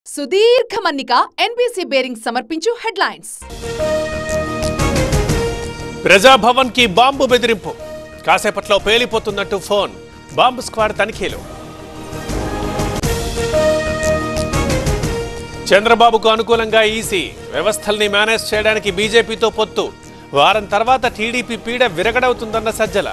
సుదీర్ఘ మన్నిక NBC bearing సమర్పించు హెడ్లైన్స్ ప్రజాభవన్ కి బాంబు బెదిరింపు కాసేపట్లో పేలిపోతున్నట్టు ఫోన్ బాంబు స్క్వాడ్ తనిఖీలు చంద్రబాబుకు అనుకూలంగా ఈసీ వ్యవస్థల్ని మేనేజ్ చేయడానికి బీజేపీతో పొత్తు వారం తర్వాత టీడీపీ పీడ విరగడవుతుందన్న సజ్జల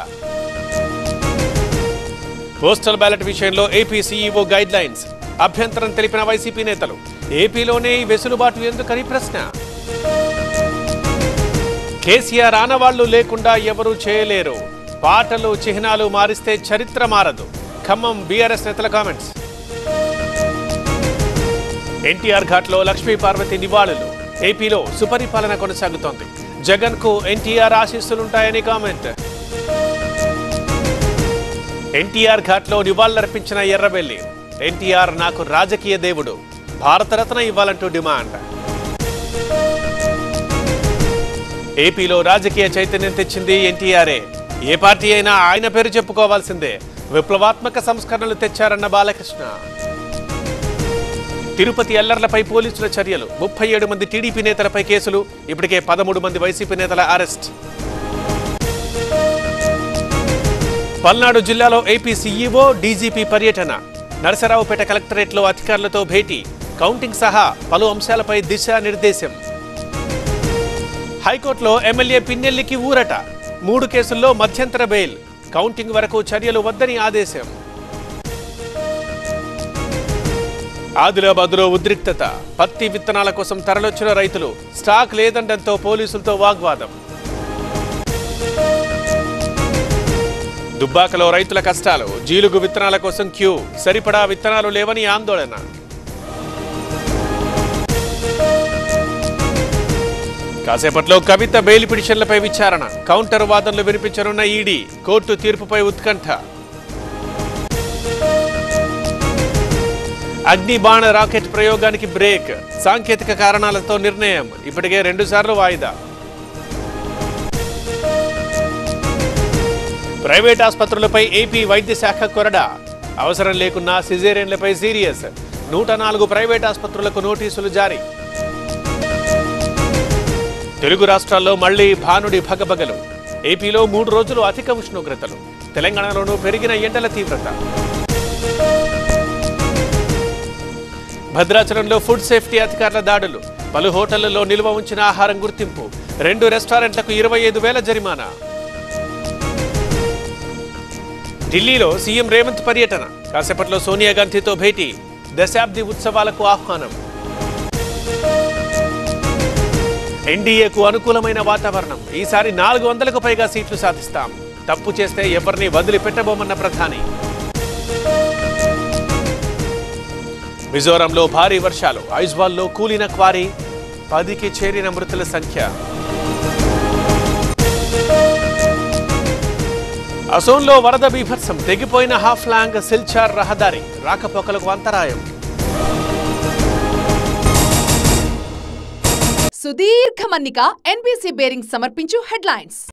పోస్టల్ బ్యాలెట్ విషయంలో ఏపీ సీఈఓ గైడ్ లైన్స్ అభ్యంతరం తెలిపిన వైసీపీ నేతలు ఏపీలోనే ఈ వెసులుబాటు ఎందుకని ప్రశ్న కేసీఆర్ ఆనవాళ్లు లేకుండా ఎవరూ చేయలేరు పాటలు చిహ్నాలు మారిస్తే చరిత్ర మారదు ఖమ్మం బీఆర్ఎస్ నేతల కామెంట్స్ ఎన్టీఆర్ ఘాట్లో లక్ష్మీ పార్వతి నివాళులు ఏపీలో సుపరిపాలన కొనసాగుతోంది జగన్ కు ఎన్టీఆర్ ఆశీస్సులుంటాయని కామెంట్ ఎన్టీఆర్ ఘాట్లో నివాళులర్పించిన ఎర్రబెల్లి ఎన్టీఆర్ నాకు రాజకీయ దేవుడు భారతరత్న ఇవ్వాలంటూ డిమాండ్ ఏపీలో రాజకీయ చైతన్యం తెచ్చింది ఎన్టీఆర్ఏ ఏ పార్టీ అయినా ఆయన పేరు చెప్పుకోవాల్సిందే విప్లవాత్మక సంస్కరణలు తెచ్చారన్న బాలకృష్ణ తిరుపతి అల్లర్లపై పోలీసుల చర్యలు ముప్పై ఏడు మంది టీడీపీ నేతలపై కేసులు ఇప్పటికే పదమూడు మంది వైసీపీ నేతల అరెస్ట్ పల్నాడు జిల్లాలో ఏపీ సీఈఓ డీజీపీ పర్యటన నరసరావుపేట కలెక్టరేట్లో అధికారులతో భేటీ కౌంటింగ్ సహా పలు అంశాలపై దిశానిర్దేశం హైకోర్టులో ఎమ్మెల్యే పిన్నెల్లికి ఊరట మూడు కేసుల్లో మధ్యంతర బెయిల్ కౌంటింగ్ వరకు చర్యలు వద్దని ఆదేశం ఆదిలాబాద్లో ఉద్రిక్తత పత్తి విత్తనాల కోసం తరలొచ్చిన రైతులు స్టాక్ లేదండంతో పోలీసులతో వాగ్వాదం దుబ్బాకలో రైతుల కష్టాలు జీలుగు విత్తనాల కోసం క్యూ సరిపడా విత్తనాలు లేవని ఆందోళన కాసేపట్లో కవిత బెయిల్ పిటిషన్లపై విచారణ కౌంటర్ వాదనలు వినిపించనున్న ఈడీ కోర్టు తీర్పుపై ఉత్కంఠ అగ్ని బాణ రాకెట్ ప్రయోగానికి బ్రేక్ సాంకేతిక కారణాలతో నిర్ణయం ఇప్పటికే రెండుసార్లు వాయిదా ప్రైవేట్ ఆసుపత్రులపై ఏపీ వైద్య శాఖ కొరడా అవసరం లేకున్నా సిజేరియన్లపై సీరియస్ నూట నాలుగు ప్రైవేట్ ఆసుపత్రులకు నోటీసులు జారీ తెలుగు రాష్ట్రాల్లో మళ్లీ భానుడి భగభగలు ఏపీలో మూడు రోజులు అధిక ఉష్ణోగ్రతలు తెలంగాణలోనూ పెరిగిన ఎండల తీవ్రత భద్రాచలంలో ఫుడ్ సేఫ్టీ అధికారుల దాడులు పలు హోటళ్లలో నిల్వ ఉంచిన ఆహారం గుర్తింపు రెండు రెస్టారెంట్లకు ఇరవై ఐదు వేల జరిమానా ఢిల్లీలో సీఎం రేవంత్ పర్యటన కాసేపట్లో సోనియా గాంధీతో భేటీ దశాబ్ది ఉత్సవాలకు ఆహ్వానం ఎన్డీఏకు అనుకూలమైన వాతావరణం ఈసారి నాలుగు వందలకు పైగా సీట్లు సాధిస్తాం తప్పు చేస్తే ఎవరిని వదిలిపెట్టబోమన్న ప్రధాని మిజోరంలో భారీ వర్షాలు ఐజ్వాల్లో కూలిన క్వారీ పదికి చేరిన మృతుల సంఖ్య అసోంలో వరద బీభత్సం తెగిపోయిన హాఫ్ లాంగ్ సిల్చార్ రహదారి రాకపోకలకు అంతరాయం సుదీర్ఘ మన్నిక ఎన్బీసీ బేరింగ్ సమర్పించు హెడ్లైన్స్